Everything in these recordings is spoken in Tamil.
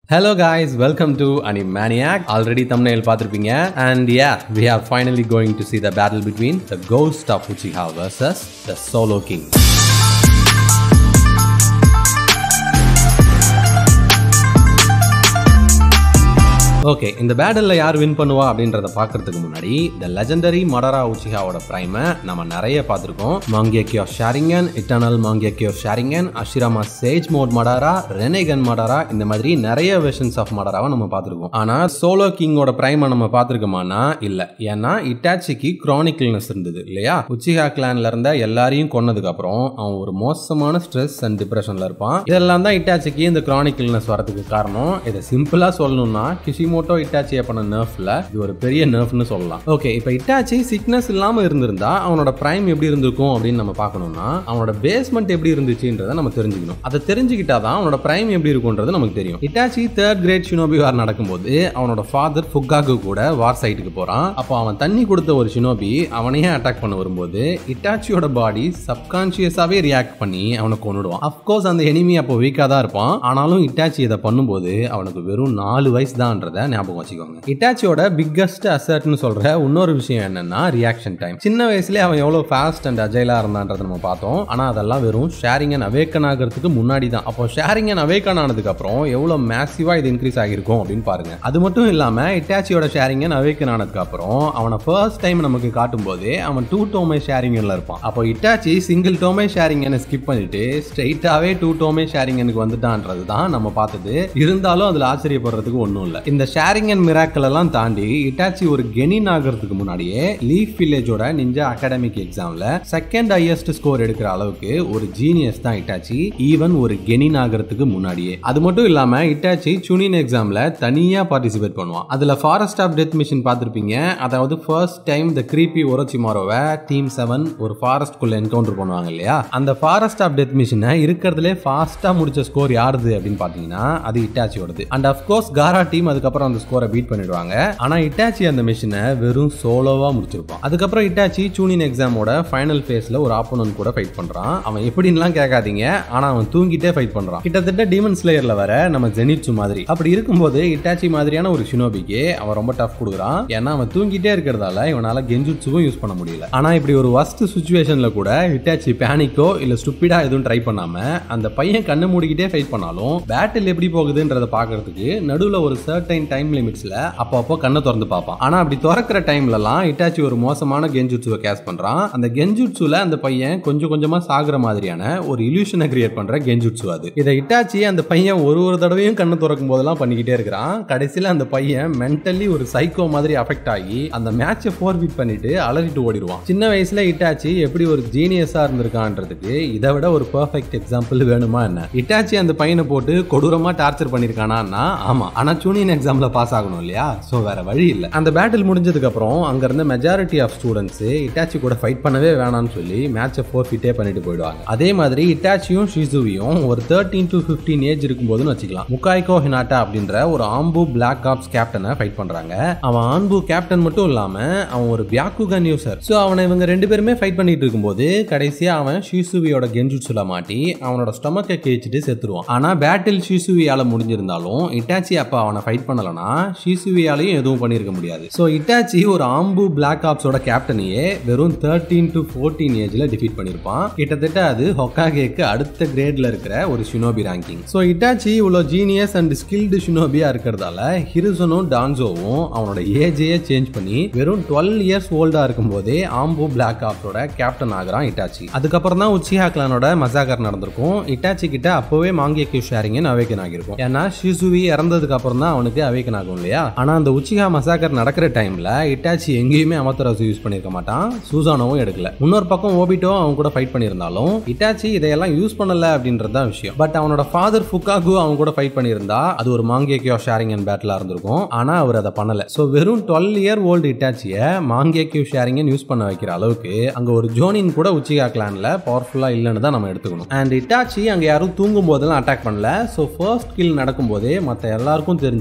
Hello guys, welcome to Animaniac. Already thumbnail பார்த்திருப்பீங்க and yeah, we are finally going to see the battle between the ghost of Uchiha versus the Solo King. Okay இந்த பேட்டல்ல யார் வின் பண்ணுவா அப்படின்றத பார்க்கறதுக்கு முன்னாடி த லெஜெண்டரி மடரா உச்சிஹாவோட பிரைமை நம்ம நிறைய பார்த்துருக்கோம் Mangekyo Sharingan eternal Mangekyo Sharingan Hashirama sage mode Madara Rinnegan Madara இந்த மாதிரி நிறைய வெர்ஷன்ஸ் ஆஃப் மடாராவை நம்ம பார்த்துருக்கோம் ஆனா சோலோ கிங்கோட பிரைமை நம்ம பார்த்துருக்கோமானா இல்ல ஏன்னா இட்டாச்சிக்கு கிரானிக்கல்னஸ் இருந்தது இல்லையா உச்சிஹா கிளான்ல இருந்த எல்லாரையும் கொன்னதுக்கு அப்புறம் அவன் ஒரு மோசமான ஸ்ட்ரெஸ் அண்ட் டிப்ரெஷன்ல இருப்பான் இதெல்லாம் தான் இட்டாச்சிக்கு இந்த கிரானிக்கல்னஸ் வரதுக்கு காரணம் இதை சிம்பிளா சொல்லணும்னா கிஷிமோட்டோ இட்டாச்சியை பண்ண நர்ஃப்ல இது ஒரு பெரிய நர்ஃப்னு சொல்லலாம் ஓகே இப்போ இட்டாச்சி சிக்னஸ் இல்லாம இருந்திருந்தா அவனோட பிரைம் எப்படி இருந்திருக்கும் அப்படின்னு நம்ம பார்க்கணும்னா அவனோட பேஸ்மெண்ட் எப்படி இருந்துச்சுன்றதை நம்ம தெரிஞ்சுக்கணும் அதை தெரிஞ்சுக்கிட்டாதான் அவனோட பிரைம் எப்படி இருக்கும்ன்றது நமக்கு தெரியும் Itachi third great shinobi war நடக்கும்போது அவனோட ஃபாதர் ஃபுக்காக்கு கூட வார் சைட்டுக்கு போறான் அப்போ அவன் தண்ணி கொடுத்த ஒரு ஷினோபி அவனையே அட்டாக் பண்ண வரும்போது இட்டாச்சியோட பாடி சப்கான்சியஸாவே ரியாக்ட் பண்ணி அவனை கொண்டுடுவான் அஃப்கோர்ஸ் அந்த எனிமி அப்போ வீக்காக தான் இருப்பான் ஆனாலும் இட்டாச்சி இதை பண்ணும்போது அவனுக்கு வெறும் நாலு வயசு தான்றத ஞாபகம் வச்சுக்கோங்க இட்டாச்சியோட பிக்கஸ்ட் அசர்ட்னு சொல்ற இன்னொரு விஷயம் என்னன்னா ரியாக்ஷன் டைம் சின்ன வயசுலேயே அவன் எவ்வளோ ஃபாஸ்ட் அண்ட் அஜைலா இருந்தான்றதை நம்ம பார்த்தோம் ஆனா அதெல்லாம் வெறும் ஷேரிங் அண்ட் அவேக்கன் ஆகிறதுக்கு முன்னாடி தான் அப்போ ஷேரிங் அண்ட் அவேக்கன் ஆனதுக்கு அப்புறம் எவ்வளோ மேசிவா இது இன்க்ரீஸ் ஆகிருக்கும் அப்படின்னு பாருங்க அது மட்டும் இல்லாம இட்டாச்சியோட ஷேரிங் அண்ட் அவேக்கன் ஆனதுக்கு அப்புறம் அவனை ஃபர்ஸ்ட் டைம் நமக்கு காட்டும் போது அவன் டூ டோமே ஷேரிங்ல இருப்பான் அப்போ இட்டாச்சி சிங்கிள் டோமே ஷேரிங்கன்னு ஸ்கிப் பண்ணிட்டு ஸ்ட்ரெயிட்டாவே டூ டோமே ஷேரிங்கனுக்கு வந்துட்டான்றது தான் நம்ம பார்த்தது இருந்தாலும் அதுல ஆச்சரியப்படுறதுக்கு ஒன்றும் இல்லை இந்த ஷேரிங் அண்ட் மிராக்கல் எல்லாம் தாண்டி இட்டாச்சி ஒரு கெனின் ஆகிறதுக்கு முன்னாடியே லீஃப் வில்லேஜோட நிஞ்சா அகாடமிக் எக்ஸாம்ல செகண்ட் ஹையஸ்ட் ஸ்கோர் எடுக்கிற அளவுக்கு ஒரு ஜீனியஸ் தான் இட்டாச்சி ஈவன் ஒரு கெனின் ஆகிறதுக்கு முன்னாடியே அது மட்டும் இல்லாம இட்டாச்சி சுனின் எக்ஸாம்ல தனியா பார்ட்டிசிபேட் பண்ணுவான் அதுல ஃபாரஸ்ட் ஆஃப் டெத் மிஷன் பார்த்திருப்பீங்க அதாவது ஃபர்ஸ்ட் டைம் த கிரீப்பி ஒரோச்சிமாரோவை டீம் செவன் ஒரு ஃபாரஸ்ட் குள்ள என்கவுண்டர் பண்ணுவாங்க இல்லையா அந்த ஃபாரஸ்ட் ஆஃப் டெத் மிஷனை இருக்கிறதுலே ஃபாஸ்டா முடிச்ச ஸ்கோர் யாருது அப்படின்னு பாத்தீங்கன்னா அது இட்டாச்சியோடது அண்ட் அஃப்கோர்ஸ் காரா டீம் அதுக்கப்புறம் அந்த ஸ்கோரை பீட் பண்ணிடுவாங்க ஆனா இட்டாச்சி அந்த மிஷினை வெறும் சோலோவா முடிச்சிருப்பான் அதுக்கப்புறம் இட்டாச்சி சூனின் எக்ஸாமோட ஃபைனல் ஃபேஸ்ல ஒரு ஆப்போனன்ட் கூட ஃபைட் பண்றான் அவன் எப்படின்லாம் கேட்காதீங்க ஆனா அவன் தூங்கிட்டே ஃபைட் பண்றான் கிட்டத்தட்ட டீமன் ஸ்லேயர்ல வர நம்ம ஜெனிட்சு மாதிரி அப்படி இருக்கும்போது இட்டாச்சி மாதிரியான ஒரு ஷினோபிக்கு அவன் ரொம்ப டஃப் கொடுக்குறான் ஏன்னா அவன் தூங்கிட்டே இருக்கிறதால இவனால கெஞ்சுட்சுவும் யூஸ் பண்ண முடியல ஆனா இப்படி ஒரு வஸ்ட் சுச்சுவேஷன்ல கூட இட்டாச்சி பேனிக்கோ இல்ல ஸ்டுப்பிடா எதுவும் ட்ரை பண்ணாம அந்த பையன் கண்ணு மூடிக்கிட்டே ஃபைட் பண்ணாலும் பேட்டில் எப்படி போகுதுன்றத பாக்குறதுக்கு நடுவுல ஒரு சர்டைன் டைம் லிமிட்ஸ்ல அப்பப்போ கண்ணை திறந்து பார்ப்பான் ஆனா அப்படி திறக்கிற டைம்லலாம் இட்டாச்சி ஒரு மோசமான கெஞ்சுட்சுவை கேஸ் பண்றான் அந்த கெஞ்சுட்சுல அந்த பையன் கொஞ்சம் கொஞ்சமா சாகுற மாதிரியான ஒரு இல்யூஷனை கிரியேட் பண்ற கெஞ்சுட்சு அது இதை இட்டாச்சி அந்த பையன் ஒரு ஒரு தடவையும் கண்ணு திறக்கும் போதெல்லாம் பண்ணிக்கிட்டே இருக்கிறான் கடைசியில அந்த பையன் மென்டலி ஒரு சைக்கோ மாதிரி அஃபெக்ட் ஆகி அந்த மேட்சை ஃபோர்பிட் பண்ணிட்டு அலறிட்டு ஓடிடுவான் சின்ன வயசுல இட்டாச்சி எப்படி ஒரு ஜீனியஸா இருந்திருக்கான்றதுக்கு இதை விட ஒரு பெர்ஃபெக்ட் எக்ஸாம்பிள் வேணுமா என்ன இட்டாச்சி அந்த பையனை போட்டு கொடூரமா டார்ச்சர் பண்ணிருக்கானா ஆமா ஆனா சூனியன் எக்ஸாம்ல பாஸ் ஆகணும் இல்லையா சோ வேற வழி இல்ல அந்த பேட்டில் முடிஞ்சதுக்கு அப்புறம் அங்க இருந்த மெஜாரிட்டி ஆஃப் ஸ்டூடெண்ட்ஸ் இட்டாச்சி கூட ஃபைட் பண்ணவே வேணாம்னு சொல்லி மேட்சை ஃபோர்ஃபிட்டே பண்ணிட்டு போயிடுவாங்க அதே மாதிரி இட்டாச்சியும் ஷிசுவியும் ஒரு தேர்ட்டீன் டு ஃபிஃப்டீன் ஏஜ் இருக்கும்போதுன்னு வச்சுக்கலாம் முக்காய்கோ ஹினாட்டா அப்படின்ற ஒரு ஆம்பு பிளாக் ஆப்ஸ் கேப்டனை ஃபைட் பண்றாங்க அவன் ஆம்பு கேப்டன் மட்டும் இல்லாம அவன் ஒரு பியாக்குகன் யூசர் ஸோ அவனை இவங்க ரெண்டு பேருமே ஃபைட் பண்ணிட்டு இருக்கும்போது கடைசியா அவன் ஷிசுவியோட கெஞ்சுட்சுல மாட்டி அவனோட ஸ்டொமக்கை கேச்சிட்டு செத்துருவான் ஆனா பேட்டில் ஷிசுவியால முடிஞ்சிருந்தாலும் இட்டாச்சி அப்ப அவனை ஃபைட் பண்ணலனா ஷிசுவியாலையும் எதுவும் பண்ணிருக்க முடியாது ஸோ இட்டாச்சி ஒரு ஆம்பு பிளாக் ஆப்ஸோட கேப்டனையே வெறும் தேர்ட்டீன் டு ஃபோர்டீன் ஏஜ்ல டிஃபீட் பண்ணிருப்பான் கிட்டத்தட்ட அது ஹொக்காகேக்கு அடுத்த கிரேட்ல இருக்கிற ஒரு ஷினோபி ரேங்கிங் ஸோ இட்டாச்சி இவ்வளோ ஜீனியஸ் அண்ட் ஸ்கில்டு ஷினோபியா இருக்கிறதால ஹிருசனும் டான்சோவும் அவனோட ஏஜையே சேஞ்ச் பண்ணி வெறும் டுவெல் இயர்ஸ் ஓல்டா இருக்கும் போதே ஆம்பு பிளாக் ஆப்ஸோட கேப்டன் ஆகிறான் இட்டாச்சி அதுக்கப்புறம் தான் உச்சிஹா கிளானோட மசாகர் நடந்திருக்கும் இட்டாச்சி கிட்ட அப்பவே மாங்கியக்கியூ ஷேரிங்கன் அவேக்கன் ஆகிருக்கும் ஏன்னா ஷிசுவி இறந்ததுக்கு அப்புறம் தான் அவனுக்கு அவேக்கன் ஆகும் இல்லையா ஆனா அந்த உச்சிஹா மசாகர் நடக்கிற டைம்ல இட்டாச்சி எங்கேயுமே அமத்தராசு யூஸ் பண்ணிருக்க மாட்டான் சூசானோவும் எடுக்கல இன்னொரு பக்கம் ஓபிட்டோ அவன் கூட ஃபைட் பண்ணியிருந்தாலும் இட்டாச்சி இதையெல்லாம் யூஸ் பண்ணல அப்படின்றது தான் விஷயம் பட் அவனோட ஃபாதர் ஃபுக்காகு அவன் கூட ஃபைட் பண்ணியிருந்தா அது ஒரு மாங்கியக்கியோ ஷேரிங் அண்ட் பேட்டிலா இருந்திருக்கும் ஆனா அவர் அதை பண்ணல ஸோ வெறும் டுவெல் இயர் ஓல்டு இட்டாச்சியை மாங்கியக்கியூ ஷேரிங் யூஸ் பண்ண வைக்கிற அளவுக்கு அங்க ஒரு ஜோனின் கூட உச்சிகா கிளான்ல பவர்ஃபுல்லா இல்லைன்னு தான் நம்ம எடுத்துக்கணும் அண்ட் இட்டாச்சி அங்க யாரும் தூங்கும் போதெல்லாம் அட்டாக் பண்ணல ஸோ ஃபர்ஸ்ட் கில் நடக்கும் போதே மற்ற எல்லாருக்கும் தெரிஞ்சிடும் அங்க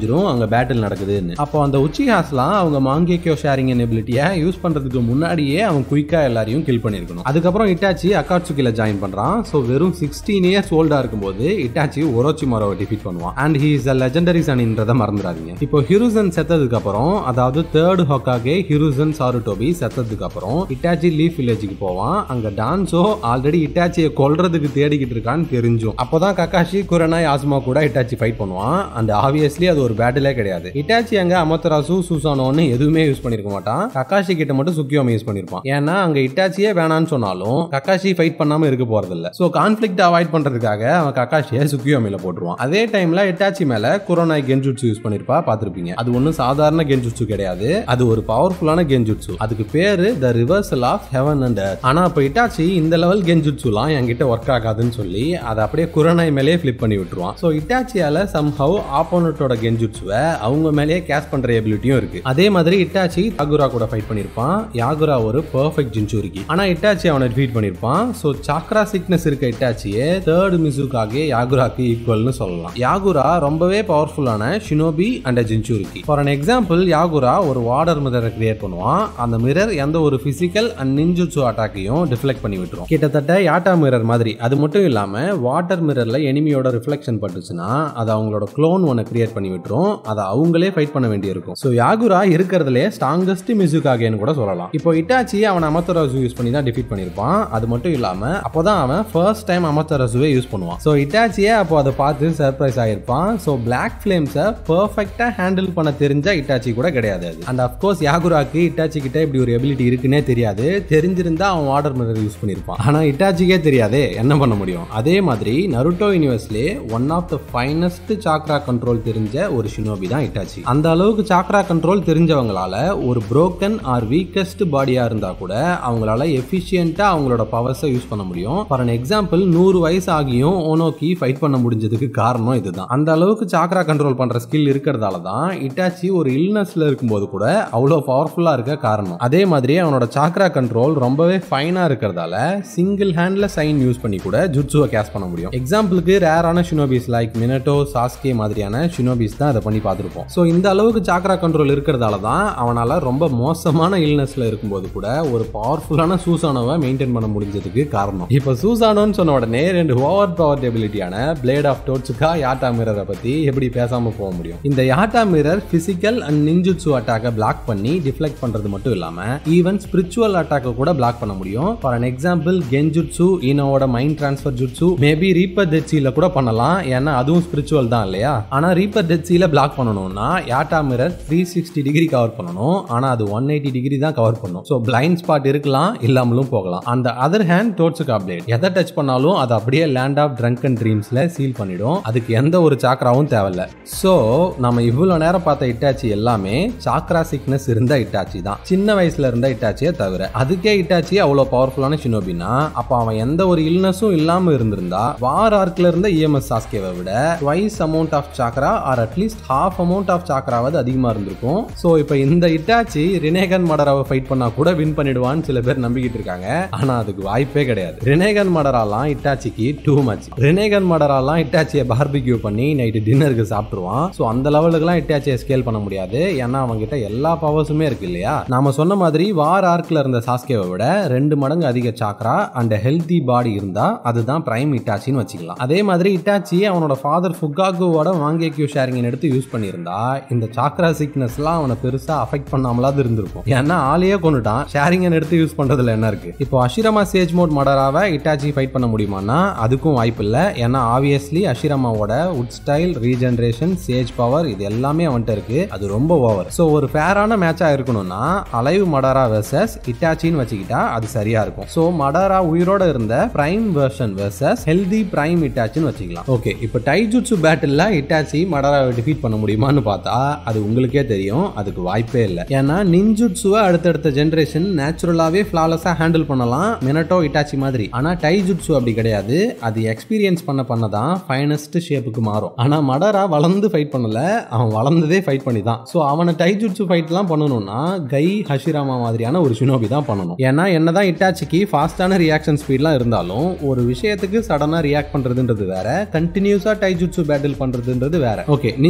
அங்க பேட்டில் நடக்குதுன்னு அப்போ அந்த உச்சிஹாஸ்லாம் அவங்க மாங்கேக்கியோ ஷேரிங் எபிலிட்டியை யூஸ் பண்றதுக்கு முன்னாடியே அவன் குயிக்கா எல்லாரையும் கில் பண்ணிருக்கணும் அதுக்கப்புறம் இட்டாச்சி அக்காட்சுக்கில ஜாயின் பண்றான் ஸோ வெறும் சிக்ஸ்டீன் இயர்ஸ் ஓல்டா இருக்கும்போது இட்டாச்சி ஒரோச்சி மரோவை டிஃபீட் பண்ணுவான் and he is a legendary சனின்றதை மறந்துடாதீங்க இப்போ ஹிருசன் செத்ததுக்கு அப்புறம் அதாவது தேர்ட் ஹொக்காகே ஹிருசன் சாருடோபி செத்ததுக்கு அப்புறம் இட்டாச்சி லீஃப் வில்லேஜுக்கு போவான் அங்க டான்ஸோ ஆல்ரெடி இட்டாச்சியை கொல்றதுக்கு தேடிக்கிட்டு இருக்கான்னு தெரிஞ்சும் அப்போதான் கக்காஷி குரனாய் ஆஸ்மா கூட இட்டாச்சி ஃபைட் பண்ணுவான் அண்ட் ஆப்வியஸ்லி அது ஒரு பேட்டிலே கிடையாது இட்டாச்சி அங்க அமத்தராசு சூசானோன்னு எதுவுமே யூஸ் பண்ணிருக்க மாட்டான் கக்காஷி கிட்ட மட்டும் சுக்கியோமி யூஸ் பண்ணிருப்பான் ஏன்னா அங்க இட்டாச்சியே வேணான்னு சொன்னாலும் கக்காஷி ஃபைட் பண்ணாம இருக்க போறது இல்ல சோ கான்ஃபிளிக்ட் அவாய்ட் பண்றதுக்காக அவன் கக்காஷியை சுக்கியோமில போட்டுருவான் அதே டைம்ல இட்டாச்சி மேல குரோனாய் கென்ஜுட்சு யூஸ் பண்ணிருப்பா பாத்திருப்பீங்க அது ஒன்றும் சாதாரண கென்ஜுட்சு கிடையாது அது ஒரு பவர்ஃபுல்லான கென்ஜுட்சு அதுக்கு பேரு the reversal of heaven and ஆனா இப்ப இட்டாச்சி இந்த லெவல் கென்ஜுட்சுலாம் என்கிட்ட ஒர்க் ஆகாதுன்னு சொல்லி அதை அப்படியே குரோனாய் மேலேயே ஃபிளிப் பண்ணி விட்டுருவான் ஸோ இட்டாச்சியால சம்ஹவ் ஆப்போனட்டோட கென்ஜுட்சுவை அவங்க மேலேயே கேஸ் பண்ற எபிலிட்டியும் இருக்கு அதே மாதிரி இட்டாச்சி யாகுரா கூட ஃபைட் பண்ணிருப்பான் யாகுரா ஒரு பெர்ஃபெக்ட் ஜின்சூரிக்கு ஆனா இட்டாச்சி அவனை டிஃபீட் பண்ணிருப்பான் ஸோ சாக்ரா சிக்னஸ் இருக்க இட்டாச்சியே தேர்ட் மிசுக்காக யாகுராக்கு ஈக்குவல்னு சொல்லலாம் யாகுரா ரொம்பவே பவர்ஃபுல்லான shinobi and jinchuriki for an example Yagura ஒரு வாட்டர் மிரரை கிரியேட் பண்ணுவான் அந்த மிரர் எந்த ஒரு பிசிக்கல் அண்ட் நிஞ்சுட்சு அட்டாக்கையும் டிஃப்ளெக்ட் பண்ணி விட்டுரும் கிட்டத்தட்ட யாட்டா மிரர் மாதிரி அது மட்டும் இல்லாம வாட்டர் மிரர்ல எனிமியோட ரிஃப்ளெக்ஷன் பட்டுச்சுன்னா அது அவங்களோட க்ளோன் ஒன்று கிரியேட் பண்ணி விட்டுரும் அதை அவங்களே ஃபைட் பண்ண வேண்டியிருக்கும் ஸோ யாகுரா இருக்கிறதுலே ஸ்ட்ராங்கஸ்ட் மிசுக்காகேன்னு கூட சொல்லலாம் இப்போ இட்டாச்சி அவன் அமத்தராசு யூஸ் பண்ணி தான் டிஃபீட் பண்ணியிருப்பான் அது மட்டும் இல்லாம அப்போதான் அவன் ஃபர்ஸ்ட் டைம் அமத்தராசுவே யூஸ் பண்ணுவான் ஸோ இட்டாச்சியே அப்போ அதை பார்த்து சர்ப்ரைஸ் ஆயிருப்பான் ஸோ பிளாக் ஃபிளேம்ஸை பர்ஃபெக்டாக ஹேண்டில் பண்ண தெரிஞ்ச இட்டாச்சி கூட கிடையாது அது அண்ட் அஃப்கோர்ஸ் யாகுராக்கு இட்டாச்சி கிட்ட இப்படி ஒரு எபிலிட்டி இருக்குன்னே தெரியாது தெரிஞ்சிருந்தா அவன் வாட்டர் மிரர் யூஸ் பண்ணியிருப்பான் ஆனால் இட்டாச்சிக்கே தெரியாதே என்ன பண்ண முடியும் அதே மாதிரி நருட்டோ யூனிவர்ஸ்லேயே one of the finest chakra control தெரிஞ்ச ஒரு ஷினோபி தான் இட்டாச்சி அந்த அளவுக்கு சாக்ரா கண்ட்ரோல் தெரிஞ்சவங்களால ஒரு புரோக்கன் ஆர் வீக்கஸ்ட் பாடியா இருந்தா கூட அவங்களால எஃபிஷியண்டா அவங்களோட பவர்ஸை யூஸ் பண்ண முடியும் ஃபார் அன் எக்ஸாம்பிள் நூறு வயசு ஆகியும் ஓனோக்கி ஃபைட் பண்ண முடிஞ்சதுக்கு காரணம் இதுதான் அந்த அளவுக்கு சாக்ரா கண்ட்ரோல் பண்ற ஸ்கில் இருக்கிறதால தான் இட்டாச்சி ஒரு இல்னஸ்ல இருக்கும்போது கூட அவ்வளோ பவர்ஃபுல்லா இருக்க காரணம் அதே மாதிரி அவனோட சாக்ரா கண்ட்ரோல் ரொம்பவே ஃபைனா இருக்கிறதால சிங்கிள் ஹேண்ட்ல சைன் யூஸ் பண்ணி கூட ஜுட்சுவை கேஸ் பண்ண முடியும் எக்ஸாம்பிளுக்கு ரேரான ஷினோபிஸ் லைக் மினட்டோ சாஸ்கே மாதிரியான ஷினோபிஸ் தான் அதை பண்ணி பார்த்துருப்போம் ஸோ இந்த அளவுக்கு சாக்ரா கண்ட்ரோல் இருக்கிறதால தான் அவனால ரொம்ப மோசமான இல்னஸ்ல இருக்கும்போது கூட ஒரு பவர்ஃபுல்லான சூசானோவை மெயின்டைன் பண்ண முடிஞ்சதுக்கு காரணம் இப்போ சூசானோன்னு சொன்ன உடனே ரெண்டு ஓவர் பவர் எபிலிட்டியான பிளேட் ஆஃப் டோட்ஸுக்கா யாட்டா மிரரை பத்தி எப்படி பேசாம போக முடியும் இந்த Yata mirror physical and ninjutsu அட்டாக்கை பிளாக் பண்ணி டிஃப்ளெக்ட் பண்றது மட்டும் இல்லாம ஈவன் ஸ்பிரிச்சுவல் அட்டாக்கை கூட பிளாக் பண்ண முடியும் ஃபார் அன் எக்ஸாம்பிள் கென்ஜுட்சு ஈனோவோட mind transfer jutsu maybe reaper டெட்சியில கூட பண்ணலாம் ஏன்னா அதுவும் ஸ்பிரிச்சுவல் தான் இல்லையா ஆனா ரீப்பர் டெட்சியில பிளாக் பண்ணணும்னா Yata mirror three sixty degree cover பண்ணணும் ஆனா அது ஒன் எயிட்டி டிகிரி தான் கவர் பண்ணும் ஸோ பிளைண்ட் ஸ்பாட் இருக்கலாம் இல்லாமலும் போகலாம் அந்த அதர் ஹேண்ட் டோட்ஸுக்கு அப்டேட் எதை டச் பண்ணாலும் அது அப்படியே லேண்ட் ஆஃப் ட்ரங்க் அண்ட் ட்ரீம்ஸ்ல சீல் பண்ணிடும் அதுக்கு எந்த ஒரு சாக்ராவும் தேவையில்ல ஸோ நம்ம இவ்வளோ நேரம் பார்த்த இட்டாச்சி எல்லாமே சாக்ரா சிக்னஸ் இருந்த இட்டாச்சி தான் சின்ன வயசுல இருந்த இட்டாச்சியை தவிர அதுக்கே இட்டாச்சி அவ்வளோ பவர்ஃபுல்லான ஷினோபினா அப்போ அவன் எந்த ஒரு இல்னஸும் இல்லாம இருந்திருந்தா வார் ஆர்க்ல இருந்த இஎம்எஸ் சாஸ்கேவை விட twice amount of chakra or at least half amount of சாக்ராவது அதிகமா இருந்திருக்கும் ஸோ இப்போ இந்த இட்டாச்சி ரினேகன் மடராவை ஃபைட் பண்ணா கூட வின் பண்ணிடுவான்னு சில பேர் நம்பிக்கிட்டு இருக்காங்க ஆனா அதுக்கு வாய்ப்பே கிடையாது ரினேகன் மடராலாம் இட்டாச்சிக்கு டூ மச் ரினேகன் மடராலாம் இட்டாச்சியை பார்பிக்யூ பண்ணி நைட்டு டின்னருக்கு சாப்பிட்டுருவான் ஸோ அந்த லெவலுக்குலாம் இட்டாச்சியை ஸ்கேல் பண்ண முடியாது ஏன்னா அவங்ககிட்ட எல்லா பவர்ஸுமே இருக்கு இல்லையா நாம சொன்ன மாதிரி வார் ஆர்க்ல இருந்த சாஸ்கேவை விட ரெண்டு மடங்கு அதிக சாக்ரா அண்ட் ஹெல்தி பாடி இருந்தா அதுதான் பிரைம் இட்டாச்சின்னு வச்சுக்கலாம் அதே மாதிரி இட்டாச்சி அவனோட ஃபாதர் ஃபுகாகுவோட வாங்கேக்யூ ஷேரிங் எடுத்து யூஸ் பண்ணியிருந்தா இந்த சாக்ரா சிக்னஸ்லாம் அவனை பெருசா அஃபெக்ட் பண்ணாமலாவது இருந்திருக்கும் ஏன்னா ஆளையே கொண்டுட்டான் ஷேரிங் எடுத்து யூஸ் பண்றதுல என்ன இருக்கு இப்போ அஷிரமா சேஜ் மோட் மடராவை இட்டாச்சி ஃபைட் பண்ண முடியுமானா அதுக்கும் வாய்ப்பு இல்லை ஏன்னா ஆப்வியஸ்லி அஷிரமாவோட wood style regeneration sage power இது எல்லாமே அவன்கிட்ட இருக்கு அது ரொம்ப ஓவர் ஸோ ஒரு ஃபேரான மேட்சா இருக்கணும்னா அலைவ் மடாரா வெர்சஸ் இட்டாச்சின்னு வச்சுக்கிட்டா அது சரியா இருக்கும் ஸோ மடாரா உயிரோட இருந்த prime version versus healthy prime இட்டாச்சின்னு வச்சுக்கலாம் ஓகே இப்போ டைஜுட்சு பேட்டில் இட்டாச்சி மடாராவை டிஃபீட் பண்ண முடியுமான்னு பார்த்தா அது உங்களுக்கே தெரியும் அதுக்கு வாய்ப்பே இல்லை ஏன்னா நிஞ்சுட்சுவை அடுத்தடுத்த ஜென்ரேஷன் நேச்சுரலாவே ஃபிளாலஸா ஹேண்டில் பண்ணலாம் மினட்டோ இட்டாச்சி மாதிரி ஆனா டைஜுட்சு அப்படி கிடையாது அது எக்ஸ்பீரியன்ஸ் பண்ண பண்ண தான் ஃபைனஸ்ட் ஷேப்புக்கு மாறும் ஆனா மடரா வளர்ந்து ஃபைட் பண்ணல அவன் வளர்ந்ததே ஃபைட் பண்ணி தான் ஸோ அவனை டைஜுட்சு ஃபைட்லாம் பண்ணணும்னா கை ஹஷிராமா மாதிரியான ஒரு ஷினோபி தான் பண்ணணும் ஏன்னா என்னதான் இட்டாச்சிக்கு ஃபாஸ்டான ரியாக்ஷன் ஸ்பீட்லாம் இருந்தாலும் ஒரு விஷயத்துக்கு சடனாக ரியாக்ட் பண்றதுன்றது வேற கண்டினியூஸா டைஜுட்சு பேட்டில் பண்றதுன்றது வேற ஓகே நிஞ்சுட்சு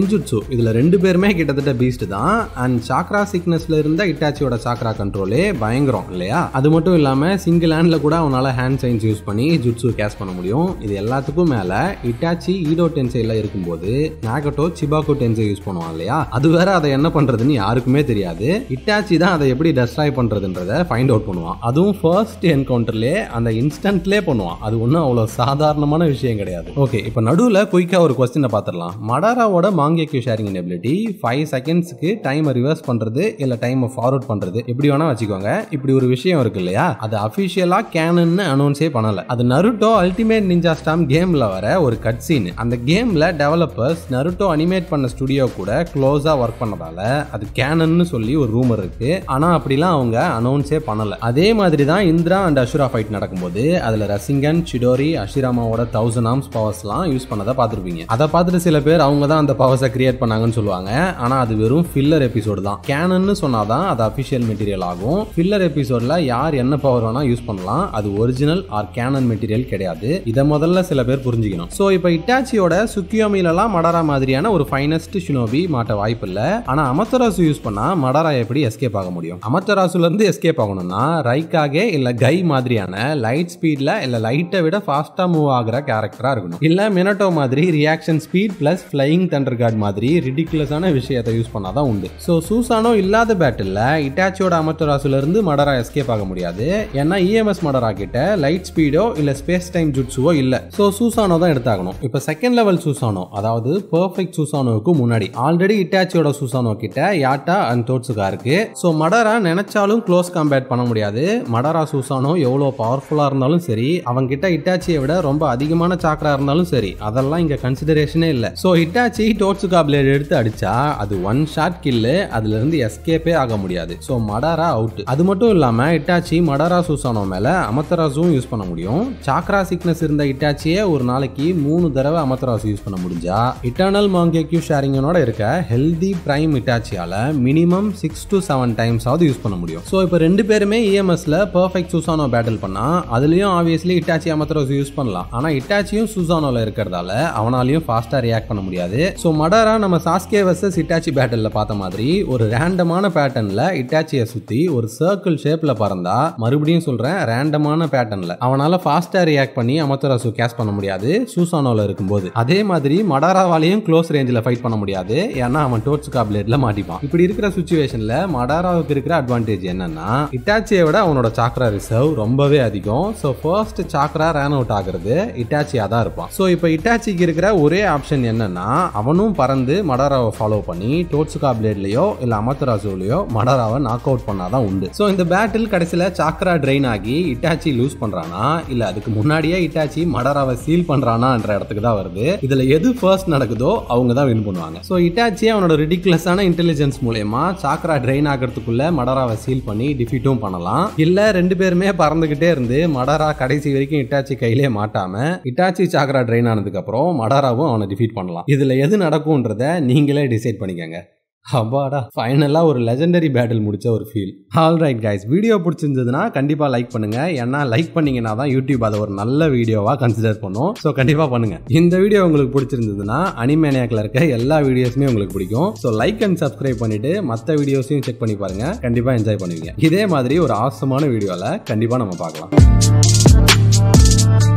இதுல ரெண்டு பேருமே கிட்டத்தட்ட பீஸ்ட் தான் அண்ட் சாக்ரா சிக்னஸ்ல இருந்த இட்டாச்சியோட சாக்ரா கண்ட்ரோலே பயங்கரம் இல்லையா அது மட்டும் இல்லாம சிங்கிள் ஹேண்ட்ல கூட அவனால ஹேண்ட் சைன்ஸ் யூஸ் பண்ணி ஜுட்ஸு கேஸ் பண்ண முடியும் இது எல்லாத்துக்கும் மேல இட்டாச்சி ஈடோ டென்சைல இருக்கும்போது நாகட்டோ சிபாக்கு டென்சை யூஸ் பண்ணுவான் இல்லையா அது வேற அதை என்ன பண்றதுன்னு யாருக்குமே தெரியாது இட்டாச்சி தான் அதை எப்படி டெஸ்ட்ராய் பண்றதுன்றத ஃபைண்ட் அவுட் பண்ணுவான் அதுவும் ஃபர்ஸ்ட் என்கவுண்டர்லேயே அந்த இன்ஸ்டன்ட்லேயே பண்ணுவான் அது ஒன்றும் அவ்வளோ சாதாரணமான விஷயம் கிடையாது ஓகே இப்போ நடுவில் குயிக்காக ஒரு கொஸ்டினை பார்த்துடலாம் மடாராவோட மாங்கேக்யூ ஷேரிங் எபிலிட்டி ஃபைவ் செகண்ட்ஸ்க்கு டைமை ரிவர்ஸ் பண்ணுறது இல்லை டைமை ஃபார்வர்ட் பண்ணுறது எப்படி வேணால் வச்சுக்கோங்க இப்படி ஒரு விஷயம் இருக்கு இல்லையா அது அஃபிஷியலாக கேனன்னு அனௌன்ஸே பண்ணலை அது நருட்டோ அல்டிமேட் நிஞ்சா ஸ்டாம் கேமில் வர ஒரு கட் சீன் அந்த கேமில் டெவலப்பர்ஸ் நருட்டோ அனிமேட் பண்ண ஸ்டுடியோ கூட க்ளோஸாக ஒர்க் பண்ணதால அது கேனன்னு சொல்லி ஒரு ரூமர் இருக்கு ஆனால் அப்படிலாம் அவங்க அனௌன்ஸே பண்ணலை அதே மாதிரி தான் இந்திரா அண்ட் அஷுரா ஃபைட் நடக்கும்போது அதில் ரசிங்கன் சிடோரி அஷிராமாவோட தௌசண்ட் ஆர்ம்ஸ் பவர்ஸ்லாம் யூஸ் பண்ணதை பார்த்துருப்பீங்க அதை பார்த்துட்டு சில பேர் அவங்க தான் அந்த பவர்ஸை கிரியேட் பண்ணாங்கன்னு சொல்லுவாங்க ஆனால் அது வெறும் ஃபில்லர் எபிசோடு தான் கேனன்னு சொன்னாதான் அது அஃபிஷியல் மெட்டீரியல் ஆகும் ஃபில்லர் எபிசோடில் யார் என்ன பவர் வேணால் யூஸ் பண்ணலாம் அது ஒரிஜினல் ஆர் கேனன் மெட்டீரியல் கிடையாது இதை முதல்ல சில பேர் புரிஞ்சுக்கணும் ஸோ இப்போ இட்டாச்சியோட சுக்கியோமிலலாம் மடாரா மாதிரியான ஒரு ஃபைனஸ்ட் ஷினோபி மாட்ட வாய்ப்பு இல்லை ஆனால் அமத்தராசு யூஸ் பண்ணால் மடாரா எப்படி எஸ்கேப் ஆக முடியும் அமத்தராசுல இருந்து எஸ்கேப் ஆகணும்னா ரைக்காகே இல்ல கை மாதிரியான லைட் ஸ்பீட்ல இல்ல லைட்டை விட ஃபாஸ்டா மூவ் ஆகுற கேரக்டரா இருக்கணும் இல்ல மினட்டோ மாதிரி reaction speed plus flying thunder god மாதிரி ரிடிகுலஸான விஷயத்தை யூஸ் பண்ணாதான் உண்டு ஸோ சூசானோ இல்லாத பேட்டில் இட்டாச்சியோட அமத்தராசுல இருந்து மடரா எஸ்கேப் ஆக முடியாது ஏன்னா இஎம்எஸ் மடரா கிட்ட லைட் ஸ்பீடோ இல்ல ஸ்பேஸ் டைம் ஜுட்ஸுவோ இல்ல ஸோ சூசானோ தான் எடுத்தாகணும் இப்போ செகண்ட் லெவல் சூசானோ அதாவது பர்ஃபெக்ட் சூசானோவுக்கு முன்னாடி ஆல்ரெடி இட்டாச்சியோட சூசானோ கிட்ட யாட்டா அண்ட் தோட்ஸுகா இருக்கு ஸோ மடரா நினைச்சாலும் க்ளோஸ் காம்பேட் பண்ண முடியாது மடரா சூசானோ எவ்வளோ பவர்ஃபுல்லாக இருந்தாலும் சரி அவங்க கிட்ட இட்டாச்சியை விட ரொம்ப அதிகமான சாக்கரா இருந்தாலும் சரி அதெல்லாம் இங்க கன்சிடரேஷனே இல்லை ஸோ இட்டாச்சி டோட்ஸுகா பிளேட் எடுத்து அடிச்சா அது ஒன் ஷாட் கில்லு அதுல இருந்து எஸ்கேப்பே ஆக முடியாது ஸோ மடாரா அவுட் அது மட்டும் இல்லாம இட்டாச்சி மடாரா சூசானோ மேல அமத்தராசும் யூஸ் பண்ண முடியும் சாக்ரா சிக்னஸ் இருந்த இட்டாச்சியே ஒரு நாளைக்கு மூணு தடவை அமத்தராசு யூஸ் பண்ண முடிஞ்சா இட்டர்னல் மாங்கேக்யூ ஷேரிங்கனோட இருக்க ஹெல்தி பிரைம் இட்டாச்சியால minimum six to seven times ஆவது யூஸ் பண்ண முடியும் ஸோ இப்போ ரெண்டு பேருமே இஎம்எஸ்ல பர்ஃபெக்ட் சூசானோ பேட்டில் பண்ணா அதுலயும் ஆப்வியஸ்லி இட்டாச்சி அமத்தரோஸ் யூஸ் பண்ணலாம் ஆனா இட்டாச்சியும் சூசானோல இருக்கிறதால அவனாலையும் ஃபாஸ்டா ரியாக்ட் பண்ண முடியாது ஸோ மடாரா நம்ம சாஸ்கே வர்சஸ் இட்டாச்சி பேட்டில் பார்த்த மாதிரி ஒரு ரேண்டமான பேட்டர்ன்ல இட்டாச்சியை சுத்தி ஒரு சர்க்கிள் ஷேப்ல பறந்தா மறுபடியும் சொல்றேன் ரேண்டமான பேட்டர்ன்ல அவனால ஃபாஸ்டா ரியாக்ட் பண்ணி அமத்தராசு கேஸ் பண்ண முடியாது சூசானோல இருக்கும்போது அதே மாதிரி மடாராவாலையும் க்ளோஸ் ரேஞ்சில் ஃபைட் பண்ண முடியாது ஏன்னா அவன் டோட்ஸுகா பிளேட்ல மாட்டிப்பான் இப்படி இருக்கிற சுச்சுவேஷன்ல மடாராவுக்கு இருக்கிற அட்வான்டேஜ் என்னன்னா இட்டாச்சியை விட அவனோட சாக்ரா ரிசர்வ் ரொம்பவே அதிகம் so first chakra ran out ஆகுறது இட்டாச்சியா தான் இருப்பான் ஸோ இப்போ இட்டாச்சிக்கு இருக்கிற ஒரே ஆப்ஷன் என்னன்னா அவனும் பறந்து மடாராவை ஃபாலோ பண்ணி டோட்ஸுகா பிளேட்லயோ இல்ல அமத்தராசுலயோ மடாராவை நாக் அவுட் பண்ணாதான் உண்டு ஸோ இந்த பேட்டில் கடைசியில் சாக்ரா ட்ரெயின் ஆகி இட்டாச்சி லூஸ் பண்றானா இல்ல அதுக்கு முன்னாடியே இட்டாச்சி மடாராவை சீல் பண்றானான்ற இடத்துக்கு தான் வருது இதுல எது ஃபர்ஸ்ட் நடக்குதோ அவங்க தான் வின் பண்ணுவாங்க ஸோ இட்டாச்சி அவனோட ரிடிகுலஸான இன்டெலிஜென்ஸ் மூலயமா சாக்ரா ட்ரெயின் ஆகிறதுக்குள்ள மடாராவை சீல் பண்ணி டிஃபீட்டும் பண்ணலாம் இல்ல ரெண்டு பேருமே பறந்துகிட்டே இருந்து மடாரா கடைசி வரைக்கும் இட்டாச்சி கையிலே மாட்டாம இட்டாச்சி சாக்ரா ட்ரெயின் ஆனதுக்கு அப்புறம் மடாராவும் அவனை டிஃபீட் பண்ணலாம் இதுல எது நடக்கும்ன்றத நீங்களே டிசைட் பண்ணிக்கங்க அப்பாடா ஃபைனலாக ஒரு லெஜெண்டரி பேட்டில் முடிச்ச ஒரு feel all right guys video பிடிச்சிருந்ததுன்னா கண்டிப்பாக லைக் பண்ணுங்க ஏன்னா லைக் பண்ணீங்கன்னா தான் யூடியூப் அதை ஒரு நல்ல வீடியோவாக கன்சிடர் பண்ணும் ஸோ கண்டிப்பாக பண்ணுங்க இந்த வீடியோ உங்களுக்கு பிடிச்சிருந்ததுன்னா அனிமேனியாக்கில் இருக்க எல்லா வீடியோஸுமே உங்களுக்கு பிடிக்கும் ஸோ லைக் அண்ட் சப்ஸ்கிரைப் பண்ணிட்டு மற்ற வீடியோஸையும் செக் பண்ணி பாருங்க கண்டிப்பாக என்ஜாய் பண்ணுவீங்க இதே மாதிரி ஒரு ஆசமான வீடியோவில் கண்டிப்பாக நம்ம பார்க்கலாம்